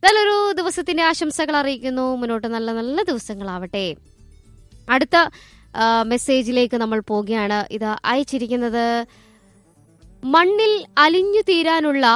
നല്ലൊരു ദിവസത്തിന്റെ ആശംസകൾ അറിയിക്കുന്നു മുന്നോട്ട് നല്ല നല്ല ദിവസങ്ങളാവട്ടെ അടുത്ത ആ, മെസ്സേജിലേക്ക് നമ്മൾ പോവുകയാണ് ഇത് അയച്ചിരിക്കുന്നത് മണ്ണിൽ അലിഞ്ഞു തീരാനുള്ള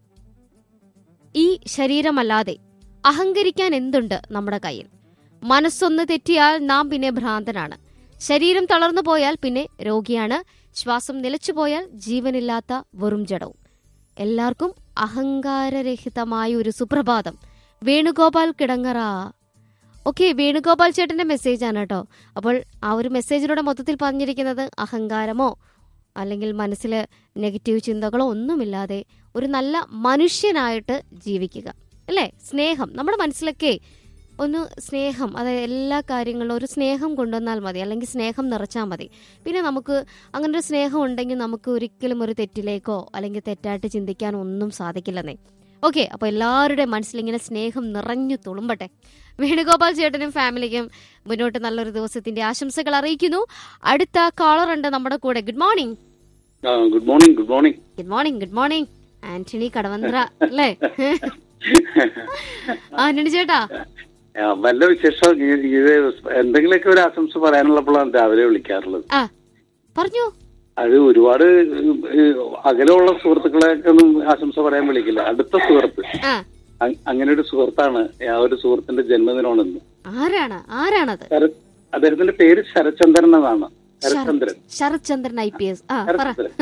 ഈ ശരീരമല്ലാതെ അഹങ്കരിക്കാൻ എന്തുണ്ട് നമ്മുടെ കയ്യിൽ മനസ്സൊന്ന് തെറ്റിയാൽ നാം പിന്നെ ഭ്രാന്തനാണ് ശരീരം തളർന്നു പോയാൽ പിന്നെ രോഗിയാണ് ശ്വാസം നിലച്ചുപോയാൽ ജീവനില്ലാത്ത വെറും ജഡവും എല്ലാവർക്കും അഹങ്കാരരഹിതമായ ഒരു സുപ്രഭാതം വേണുഗോപാൽ കിടങ്ങറ ഓക്കെ വേണുഗോപാൽ ചേട്ടന്റെ മെസ്സേജ് ആണ് കേട്ടോ അപ്പോൾ ആ ഒരു മെസ്സേജിലൂടെ മൊത്തത്തിൽ പറഞ്ഞിരിക്കുന്നത് അഹങ്കാരമോ അല്ലെങ്കിൽ മനസ്സിൽ നെഗറ്റീവ് ചിന്തകളോ ഒന്നുമില്ലാതെ ഒരു നല്ല മനുഷ്യനായിട്ട് ജീവിക്കുക അല്ലേ സ്നേഹം നമ്മുടെ മനസ്സിലൊക്കെ ഒന്ന് സ്നേഹം അതായത് എല്ലാ കാര്യങ്ങളിലും ഒരു സ്നേഹം കൊണ്ടുവന്നാൽ മതി അല്ലെങ്കിൽ സ്നേഹം നിറച്ചാൽ മതി പിന്നെ നമുക്ക് അങ്ങനെ ഒരു സ്നേഹം ഉണ്ടെങ്കിൽ നമുക്ക് ഒരിക്കലും ഒരു തെറ്റിലേക്കോ അല്ലെങ്കിൽ തെറ്റായിട്ട് ചിന്തിക്കാനോ ഒന്നും സാധിക്കില്ലെന്നേ ഓക്കെ അപ്പോൾ എല്ലാവരുടെയും മനസ്സിലിങ്ങനെ സ്നേഹം നിറഞ്ഞു തുളുമ്പട്ടെ വേണുഗോപാൽ ചേട്ടനും ഫാമിലിക്കും മുന്നോട്ട് നല്ലൊരു ദിവസത്തിന്റെ ആശംസകൾ അറിയിക്കുന്നു അടുത്ത കോളർ ഉണ്ട് നമ്മുടെ കൂടെ good morning good morning good morning good morning good morning Antony Kadavanthra അല്ലേ ആന്റണി ചേട്ടാ വല്ല വിശേഷം ഈ- ഇത് എന്തെങ്കിലുമൊക്കെ ഒരു ആശംസ പറയാനുള്ളപ്പോഴാണ് രാവിലെ വിളിക്കാറുള്ളത് ആ പറഞ്ഞു അത് ഒരുപാട് ഈ അകലെയുള്ള സുഹൃത്തുക്കളെ ഒന്നും ആശംസ പറയാൻ വിളിക്കില്ല അടുത്ത സുഹൃത്ത് ആ അ- അങ്ങനെ ഒരു സുഹൃത്താണ് ആ ഒരു സുഹൃത്തിന്റെ ജന്മദിനമാണെന്ന് ആരാണ് ആരാണത് ശരത് അദ്ദേഹത്തിന്റെ പേര് ശരചന്ദ്രൻ എന്നാണ് Sarachandran Sarath Chandran I P S ആ പറ ശരചന്ദ്രൻ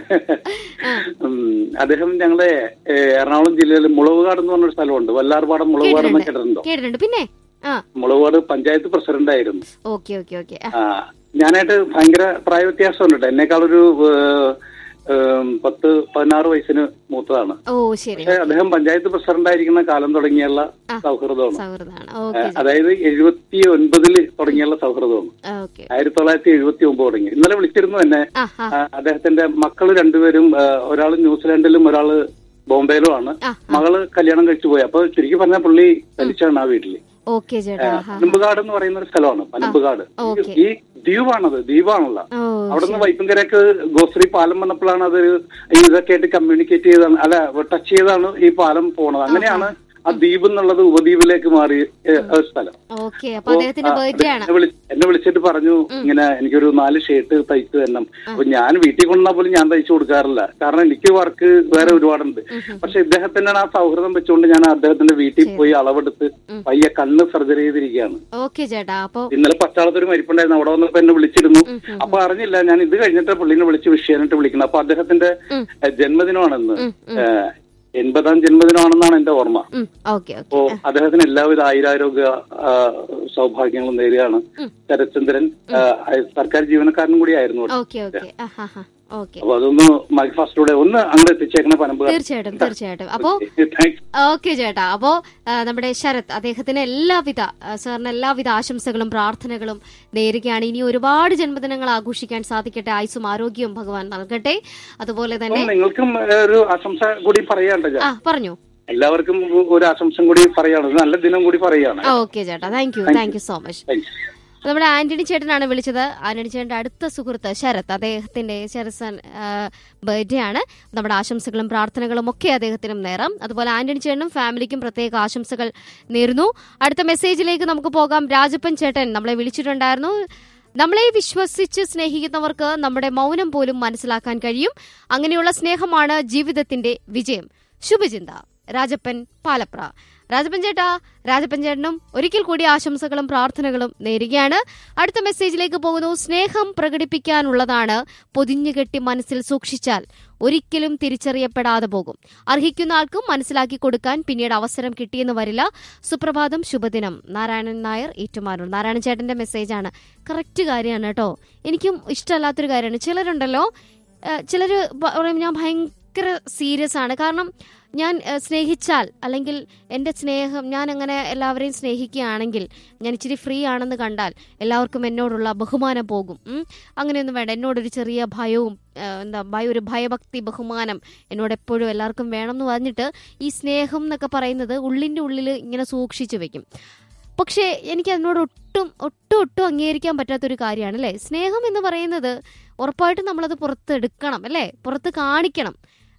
ഉം, അദ്ദേഹം ഞങ്ങളെ ഏ, എറണാകുളം ജില്ലയിൽ മുളവുകാട് എന്ന് പറഞ്ഞൊരു സ്ഥലമുണ്ട് വല്ലാർപാടം മുളവുകാട് എന്ന് കേട്ടിട്ടുണ്ടോ കേട്ടിട്ടുണ്ട് പിന്നെ ആ മുളവുകാട് പഞ്ചായത്ത് പ്രസിഡന്റ് ആയിരുന്നു ഓക്കെ ഓക്കെ ഓക്കെ ആ ഞാനായിട്ട് ഭയങ്കര പ്രായ വ്യത്യാസമുണ്ട് കേട്ടോ എന്നെക്കാളൊരു ഏഹ്, ഏഹ്, പത്ത് പതിനാറ് വയസ്സിന് മൂത്തതാണ് ഓ ശരി പക്ഷെ അദ്ദേഹം പഞ്ചായത്ത് പ്രസിഡന്റ് ആയിരിക്കുന്ന കാലം തുടങ്ങിയുള്ള ആ. സൗഹൃദമാണ് സൗഹൃദമാണ് ഓക്കെ ഏഹ്, അതായത് എഴുപത്തി ഒൻപതില് തുടങ്ങിയുള്ള സൗഹൃദമാണ് ഓക്കെ ആയിരത്തി തൊള്ളായിരത്തി എഴുപത്തി ഒമ്പത് തുടങ്ങി ഇന്നലെ വിളിച്ചിരുന്നു എന്നെ ആ ആ ആ, അദ്ദേഹത്തിന്റെ മക്കള് രണ്ടുപേരും ഒരാൾ ന്യൂസിലാൻഡിലും ഒരാള് ബോംബെയിലും ആണ് ആ മകള് കല്യാണം കഴിച്ചു പോയി അപ്പൊ ചുരുക്കി പറഞ്ഞ പുള്ളി തനിച്ചാണ് ആ വീട്ടില് ഓക്കെ ചേട്ടാ ആ പനമ്പുകാട് എന്ന് പറയുന്ന ഒരു സ്ഥലമാണ് പനമ്പുകാട് ഓക്കെ. ഈ ദ്വീപാണത് ദ്വീപാണല്ലോ ഓ അവിടുന്ന് വൈപ്പങ്കരക്ക് ഗോശ്രീ പാലം വന്നപ്പോഴാണ് അത് ഇതൊക്കെ ആയിട്ട് കമ്മ്യൂണിക്കേറ്റ് ചെയ്താണ് അല്ല ടച്ച് ചെയ്താണ് ഈ പാലം പോണത് അങ്ങനെയാണ് ആ ദ്വീപ് എന്നുള്ളത് ഉപദ്വീപിലേക്ക് മാറിയ ഏഹ്, ഒരു സ്ഥലം ഓക്കെ അപ്പൊ അദ്ദേഹത്തിന്റെ ആ, ബർത്ത്ഡേ ആണ് എന്നെ വിളി- എന്നെ വിളിച്ചിട്ട് പറഞ്ഞു ഇങ്ങനെ എനിക്കൊരു നാല് ഷർട്ട് തയ്ച്ചു തരണം അപ്പൊ ഞാൻ വീട്ടിൽ കൊണ്ടുവന്നാൽ പോലും ഞാൻ തയ്ച്ചു കൊടുക്കാറില്ല കാരണം എനിക്ക് വർക്ക് വേറെ ഒരുപാടുണ്ട് പക്ഷെ ഇദ്ദേഹത്തിന്റെ ആ സൗഹൃദം വെച്ചുകൊണ്ട് ഞാൻ അദ്ദേഹത്തിന്റെ വീട്ടിൽ പോയി അളവെടുത്ത് പയ്യെ കണ്ണ് സർജറി ചെയ്തിരിക്കുകയാണ് ഓക്കെ ചേട്ടാ അപ്പൊ ഇന്നലെ പട്ടാളത്തൊരു മരിപ്പുണ്ടായിരുന്നു അവിടെ വന്നപ്പോ എന്നെ വിളിച്ചിരുന്നു അപ്പൊ അറിഞ്ഞില്ല ഞാൻ ഇത് കഴിഞ്ഞിട്ട് പുള്ളിനെ വിളിച്ച് വിഷയാനായിട്ട് വിളിക്കുന്നത് അപ്പൊ അദ്ദേഹത്തിന്റെ ഉം. ഏഹ്, ജന്മദിനമാണെന്ന് ഏഹ്, എൺപതാം ജന്മദിനമാണെന്നാണ് എന്റെ ഓർമ്മ ഓക്കെ ഓക്കെ അപ്പോ അദ്ദേഹത്തിന് എല്ലാവിധ ആയുരാരോഗ്യ ആ, സൗഭാഗ്യങ്ങളും നേരുകയാണ് ശരത്ചന്ദ്രൻ ആ, സർക്കാർ ജീവനക്കാരനും കൂടി ആയിരുന്നു ഇവിടെ. ഓക്കെ ഓക്കെ ആ ഹാ ഹാ ഓക്കെ അപ്പൊ അതൊന്ന് മൈക്ക് ഫാസ്റ്റിലൂടെ ഒന്ന് അങ്ങോട്ട് എത്തിച്ചേക്കണ പനമ്പ് തീർച്ചയായിട്ടും തീർച്ചയായിട്ടും അപ്പോ താങ്ക്സ് ഓക്കെ ചേട്ടാ അപ്പോ ആ, നമ്മുടെ ശരത് അദ്ദേഹത്തിന് എല്ലാവിധ ആ, സാറിന് എല്ലാവിധ ആശംസകളും പ്രാർത്ഥനകളും നേരുകയാണ് ഇനി ഒരുപാട് ജന്മദിനങ്ങൾ ആഘോഷിക്കാൻ സാധിക്കട്ടെ ആയുസും ആരോഗ്യവും ഭഗവാൻ നൽകട്ടെ അതുപോലെ തന്നെ നിങ്ങൾക്കും ഏ, ഒരു ആശംസ കൂടി പറയാണ്ട് ഞാൻ ആ പറഞ്ഞു എല്ലാവർക്കും ഒരു ആശംസം കൂടി പറയാണ് ഒരു നല്ല ദിനം കൂടി പറയാണ് ഓക്കെ ചേട്ടാ thank you thank you so much thanks നമ്മുടെ ആന്റണി ചേട്ടനാണ് വിളിച്ചത് ആന്റണി ചേട്ടന്റെ അടുത്ത സുഹൃത്ത് ശരത് അദ്ദേഹത്തിന്റെ ശരസൻ ബർത്ത്ഡേ ആണ് നമ്മുടെ ആശംസകളും പ്രാർത്ഥനകളും ഒക്കെ അദ്ദേഹത്തിനും നേരം അതുപോലെ ആന്റണി ചേട്ടനും ഫാമിലിക്കും പ്രത്യേക ആശംസകൾ നേരുന്നു അടുത്ത മെസ്സേജിലേക്ക് നമുക്ക് പോകാം രാജപ്പൻ ചേട്ടൻ നമ്മളെ വിളിച്ചിട്ടുണ്ടായിരുന്നു നമ്മളെ വിശ്വസിച്ച് സ്നേഹിക്കുന്നവർക്ക് നമ്മുടെ മൗനം പോലും മനസ്സിലാക്കാൻ കഴിയും അങ്ങനെയുള്ള സ്നേഹമാണ് ജീവിതത്തിന്റെ വിജയം ശുഭചിന്ത രാജപ്പൻ പാലപ്ര രാജപ്പൻ ചേട്ടാ രാജപ്പൻ ചേട്ടനും ഒരിക്കൽ കൂടി ആശംസകളും പ്രാർത്ഥനകളും നേരുകയാണ് അടുത്ത മെസ്സേജിലേക്ക് പോകുന്നു സ്നേഹം പ്രകടിപ്പിക്കാനുള്ളതാണ് പൊതിഞ്ഞുകെട്ടി മനസ്സിൽ സൂക്ഷിച്ചാൽ ഒരിക്കലും തിരിച്ചറിയപ്പെടാതെ പോകും അർഹിക്കുന്ന ആൾക്കും മനസ്സിലാക്കി കൊടുക്കാൻ പിന്നീട് അവസരം കിട്ടിയെന്ന് വരില്ല സുപ്രഭാതം ശുഭദിനം നാരായണൻ നായർ ഏറ്റുമാനൂർ നാരായണൻ ചേട്ടന്റെ മെസ്സേജാണ് കറക്റ്റ് കാര്യമാണ് കേട്ടോ എനിക്കും ഇഷ്ടമല്ലാത്തൊരു കാര്യമാണ് ചിലരുണ്ടല്ലോ ചിലർ പറയും ഞാൻ ഭയങ്കര സീരിയസ് ആണ് കാരണം ഞാൻ ഏഹ്, സ്നേഹിച്ചാൽ അല്ലെങ്കിൽ എൻ്റെ സ്നേഹം ഞാൻ അങ്ങനെ എല്ലാവരെയും സ്നേഹിക്കുകയാണെങ്കിൽ ഞാൻ ഇച്ചിരി ഫ്രീ ആണെന്ന് കണ്ടാൽ എല്ലാവർക്കും എന്നോടുള്ള ബഹുമാനം പോകും ഉം. അങ്ങനെയൊന്നും വേണ്ട എന്നോടൊരു ചെറിയ ഭയവും ഏഹ്, എന്താ ഭയ ഒരു ഭയഭക്തി ബഹുമാനം എന്നോട് എപ്പോഴും എല്ലാവർക്കും വേണം എന്ന് പറഞ്ഞിട്ട് ഈ സ്നേഹം എന്നൊക്കെ പറയുന്നത് ഉള്ളിൻ്റെ ഉള്ളിൽ ഇങ്ങനെ സൂക്ഷിച്ചു വെക്കും പക്ഷേ എനിക്ക് അതിനോട് ഒട്ടും ഒട്ടും ഒട്ടും അംഗീകരിക്കാൻ പറ്റാത്തൊരു കാര്യമാണ് അല്ലേ സ്നേഹം എന്ന് പറയുന്നത് ഉറപ്പായിട്ടും നമ്മളത് പുറത്തെടുക്കണം അല്ലേ പുറത്ത് കാണിക്കണം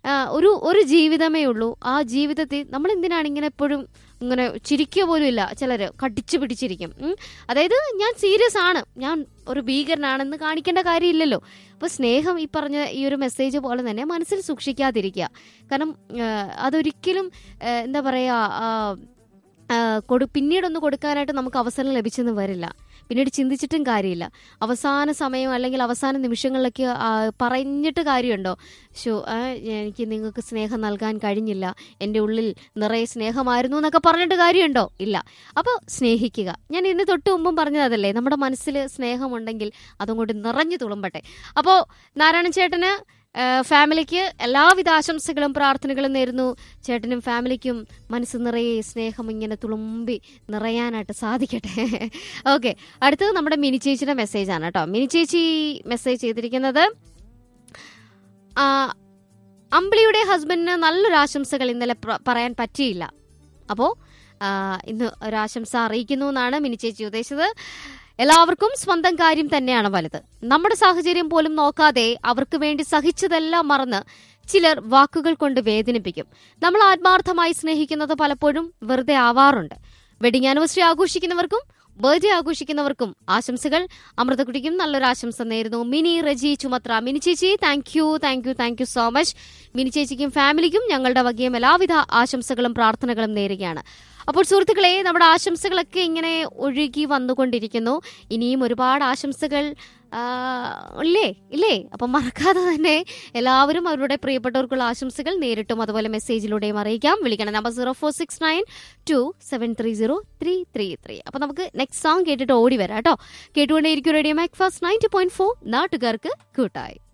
ആ, ഒരു ഒരു ജീവിതമേ ഉള്ളൂ ആ ജീവിതത്തിൽ നമ്മൾ എന്തിനാണ് ഇങ്ങനെ എപ്പോഴും ഇങ്ങനെ ചിരിക്കുക പോലും ഇല്ല ചിലര് കടിച്ചു പിടിച്ചിരിക്കും ഉം. അതായത് ഞാൻ സീരിയസ് ആണ് ഞാൻ ഒരു ഭീകരനാണെന്ന് കാണിക്കേണ്ട കാര്യമില്ലല്ലോ അപ്പോൾ സ്നേഹം ഈ പറഞ്ഞ ഈ ഒരു മെസ്സേജ് പോലെ തന്നെ മനസ്സിൽ സൂക്ഷിക്കാതിരിക്കുക കാരണം ആ, അതൊരിക്കലും ആ, എന്താ പറയുക ആ, ആ, കൊടു പിന്നീടൊന്ന് കൊടുക്കാനായിട്ട് നമുക്ക് അവസരം ലഭിച്ചെന്ന് വരില്ല പിന്നീട് ചിന്തിച്ചിട്ടും കാര്യമില്ല അവസാന സമയം അല്ലെങ്കിൽ അവസാന നിമിഷങ്ങളിലൊക്കെ ആ, പറഞ്ഞിട്ട് കാര്യമുണ്ടോ ഷോ എനിക്ക് നിങ്ങൾക്ക് സ്നേഹം നൽകാൻ കഴിഞ്ഞില്ല എൻ്റെ ഉള്ളിൽ നിറയെ സ്നേഹമായിരുന്നു എന്നൊക്കെ പറഞ്ഞിട്ട് കാര്യമുണ്ടോ ഇല്ല അപ്പോൾ സ്നേഹിക്കുക ഞാൻ ഇന്ന് തൊട്ട് മുമ്പും പറഞ്ഞതല്ലേ നമ്മുടെ മനസ്സിൽ സ്നേഹമുണ്ടെങ്കിൽ അതും കൊണ്ട് നിറഞ്ഞു തുളുമ്പട്ടെ അപ്പോൾ നാരായണൻ ചേട്ടന് ആ, ഫാമിലിക്ക് എല്ലാവിധ ആശംസകളും പ്രാർത്ഥനകളും നേരുന്നു ചേട്ടനും ഫാമിലിക്കും മനസ്സ് നിറയെ സ്നേഹം ഇങ്ങനെ തുളുമ്പി നിറയാനായിട്ട് സാധിക്കട്ടെ ഓക്കെ അടുത്തത് നമ്മുടെ മിനി ചേച്ചിയുടെ മെസ്സേജാണ് കേട്ടോ മിനി ചേച്ചി മെസ്സേജ് ചെയ്തിരിക്കുന്നത് ആ, അമ്പിളിയുടെ ഹസ്ബൻഡിന് നല്ലൊരു ആശംസകൾ ഇന്നലെ പ്ര- പറയാൻ പറ്റിയില്ല അപ്പോൾ ഇന്ന് ഒരു ആശംസ അറിയിക്കുന്നു എന്നാണ് മിനി ചേച്ചി ഉദ്ദേശിച്ചത് എല്ലാവർക്കും സ്വന്തം കാര്യം തന്നെയാണ് വലുത് നമ്മുടെ സാഹചര്യം പോലും നോക്കാതെ അവർക്ക് വേണ്ടി സഹിച്ചതെല്ലാം മറന്ന് ചിലർ വാക്കുകൾ കൊണ്ട് വേദനിപ്പിക്കും നമ്മൾ ആത്മാർത്ഥമായി സ്നേഹിക്കുന്നത് പലപ്പോഴും വെറുതെ ആവാറുണ്ട് വെഡിങ് ആനിവേഴ്സറി ആഘോഷിക്കുന്നവർക്കും ബർത്ത്ഡേ ആഘോഷിക്കുന്നവർക്കും ആശംസകൾ അമൃതക്കുട്ടിക്കും നല്ലൊരു ആശംസ നേരുന്നു മിനി റജി ചുമത്ര മിനി ചേച്ചി thank you thank you thank you so much Mini ചേച്ചിക്കും ഫാമിലിക്കും ഞങ്ങളുടെ വകയും എല്ലാവിധ ആശംസകളും പ്രാർത്ഥനകളും നേരുകയാണ് അപ്പോൾ സുഹൃത്തുക്കളെ നമ്മുടെ ആശംസകളൊക്കെ ഇങ്ങനെ ഒഴുകി വന്നുകൊണ്ടിരിക്കുന്നു ഇനിയും ഒരുപാട് ആശംസകൾ ആ, ഇല്ലേ ഇല്ലേ അപ്പം മറക്കാതെ തന്നെ എല്ലാവരും അവരുടെ പ്രിയപ്പെട്ടവർക്കുള്ള ആശംസകൾ നേരിട്ടും അതുപോലെ മെസ്സേജിലൂടെയും അറിയിക്കാം വിളിക്കണം number zero four six nine two seven three zero three three three അപ്പം നമുക്ക് നെക്സ്റ്റ് സോങ് കേട്ടിട്ട് ഓടി വരാം കേട്ടോ കേട്ടുകൊണ്ടേയിരിക്കും radio Macfast ninety point four നാട്ടുകാർക്ക് കൂട്ടായി